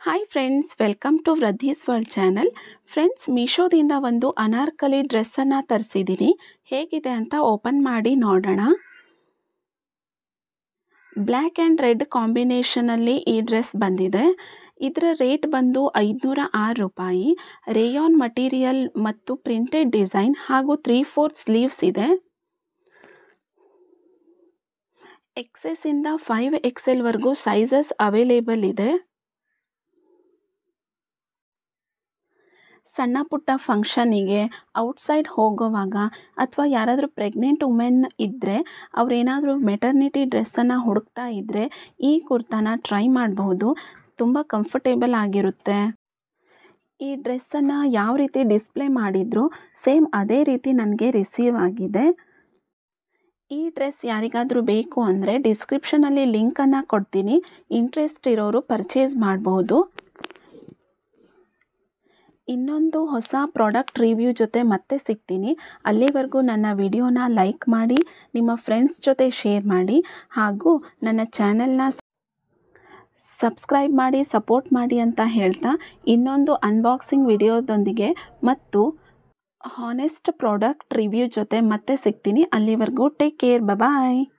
hi friends welcome to Vriddhi's world channel friends ಮೀಶೋದಿಂದ ಒಂದು ಅನಾರ್ಕಲಿ ಡ್ರೆಸ್ಸನ್ನು ತರಿಸಿದ್ದೀನಿ ಹೇಗಿದೆ ಅಂತ ಓಪನ್ ಮಾಡಿ ನೋಡೋಣ ಬ್ಲ್ಯಾಕ್ ಆ್ಯಂಡ್ ರೆಡ್ ಕಾಂಬಿನೇಷನಲ್ಲಿ ಈ ಡ್ರೆಸ್ ಬಂದಿದೆ ಇದರ ರೇಟ್ ಬಂದು ಐದುನೂರ ಆರು ರೂಪಾಯಿ ರೇಯಾನ್ ಮಟೀರಿಯಲ್ ಮತ್ತು ಪ್ರಿಂಟೆಡ್ ಡಿಸೈನ್ ಹಾಗೂ ತ್ರೀ ಫೋರ್ತ್ ಸ್ಲೀವ್ಸ್ ಇದೆ ಎಕ್ಸೆಸ್ಸಿಂದ ಫೈವ್ ಎಕ್ಸೆಲ್ವರೆಗೂ ಸೈಜಸ್ ಅವೈಲೇಬಲ್ ಇದೆ ಸಣ್ಣ ಪುಟ್ಟ ಫಂಕ್ಷನಿಗೆ ಔಟ್ಸೈಡ್ ಹೋಗೋವಾಗ ಅಥವಾ ಯಾರಾದರೂ ಪ್ರೆಗ್ನೆಂಟ್ ವುಮೆನ್ ಇದ್ದರೆ ಅವರೇನಾದರೂ ಮೆಟರ್ನಿಟಿ ಡ್ರೆಸ್ಸನ್ನು ಹುಡುಕ್ತಾ ಇದ್ದರೆ ಈ ಕುರ್ತಾನ ಟ್ರೈ ಮಾಡಬಹುದು ತುಂಬ ಕಂಫರ್ಟೇಬಲ್ ಆಗಿರುತ್ತೆ ಈ ಡ್ರೆಸ್ಸನ್ನು ಯಾವ ರೀತಿ ಡಿಸ್ಪ್ಲೇ ಮಾಡಿದ್ರು ಸೇಮ್ ಅದೇ ರೀತಿ ನನಗೆ ರಿಸೀವ್ ಆಗಿದೆ ಈ ಡ್ರೆಸ್ ಯಾರಿಗಾದರೂ ಬೇಕು ಅಂದರೆ ಡಿಸ್ಕ್ರಿಪ್ಷನಲ್ಲಿ ಲಿಂಕನ್ನು ಕೊಡ್ತೀನಿ ಇಂಟ್ರೆಸ್ಟ್ ಇರೋರು ಪರ್ಚೇಸ್ ಮಾಡಬಹುದು ಇನ್ನೊಂದು ಹೊಸ ಪ್ರಾಡಕ್ಟ್ ರಿವ್ಯೂ ಜೊತೆ ಮತ್ತೆ ಸಿಗ್ತೀನಿ ಅಲ್ಲಿವರೆಗೂ ನನ್ನ ವಿಡಿಯೋನ ಲೈಕ್ ಮಾಡಿ ನಿಮ್ಮ ಫ್ರೆಂಡ್ಸ್ ಜೊತೆ ಶೇರ್ ಮಾಡಿ ಹಾಗೂ ನನ್ನ ಚಾನಲ್ನ ಸಬ್ಸ್ಕ್ರೈಬ್ ಮಾಡಿ ಸಪೋರ್ಟ್ ಮಾಡಿ ಅಂತ ಹೇಳ್ತಾ ಇನ್ನೊಂದು ಅನ್ಬಾಕ್ಸಿಂಗ್ ವಿಡಿಯೋದೊಂದಿಗೆ ಮತ್ತು ಹಾನೆಸ್ಟ್ ಪ್ರಾಡಕ್ಟ್ ರಿವ್ಯೂ ಜೊತೆ ಮತ್ತೆ ಸಿಗ್ತೀನಿ ಅಲ್ಲಿವರೆಗೂ ಟೇಕ್ ಕೇರ್ ಬಾಯ್